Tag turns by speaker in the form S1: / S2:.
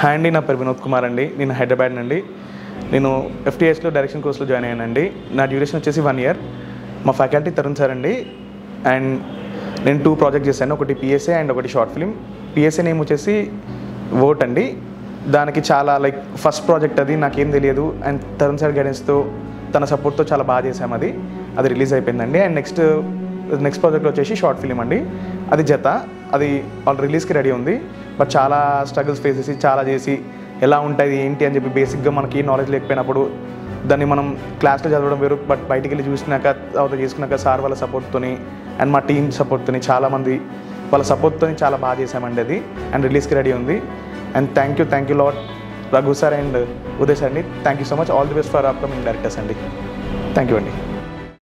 S1: hi అండి నా పేరు వినోద్ కుమార్ అండి నేను హైదరాబాద్ నుండి నేను ఎఫ్టీఎస్లో డైరెక్షన్ కోర్స్లో జాయిన్ అయ్యానండి నా డ్యూరేషన్ వచ్చేసి వన్ ఇయర్ మా ఫ్యాకల్టీ తరుణ్ సార్ అండి అండ్ నేను టూ ప్రాజెక్ట్ చేశాను ఒకటి పిఎస్ఏ అండ్ ఒకటి షార్ట్ ఫిలిం పిఎస్ఏ నేమ్ వచ్చేసి ఓట్ అండి దానికి చాలా లైక్ ఫస్ట్ ప్రాజెక్ట్ అది నాకేం తెలియదు అండ్ తరుణ్ సార్ గైడెన్స్తో తన సపోర్ట్తో చాలా బాగా చేసాం అది అది రిలీజ్ అయిపోయిందండి అండ్ నెక్స్ట్ నెక్స్ట్ ప్రాజెక్ట్ వచ్చేసి షార్ట్ ఫిలిం అండి అది జత అది ఆల్ రిలీజ్కి రెడీ ఉంది బట్ చాలా స్ట్రగుల్స్ ఫేస్ చేసి చాలా చేసి ఎలా ఉంటుంది ఏంటి అని చెప్పి బేసిక్గా మనకి నాలెడ్జ్ లేకపోయినప్పుడు దాన్ని మనం క్లాస్లో చదవడం వేరు బట్ బయటికి వెళ్ళి చూసినాక తర్వాత చేసుకున్నాక సార్ వాళ్ళ సపోర్ట్తోని అండ్ మా టీం సపోర్ట్తోని చాలామంది వాళ్ళ సపోర్ట్తోని చాలా బాగా చేసామండి అది అండ్ రిలీజ్కి రెడీ ఉంది and thank you thank you lot Raghu sir and Uday sir అండి thank you so much all the best for upcoming directors అండి థ్యాంక్ యూ అండి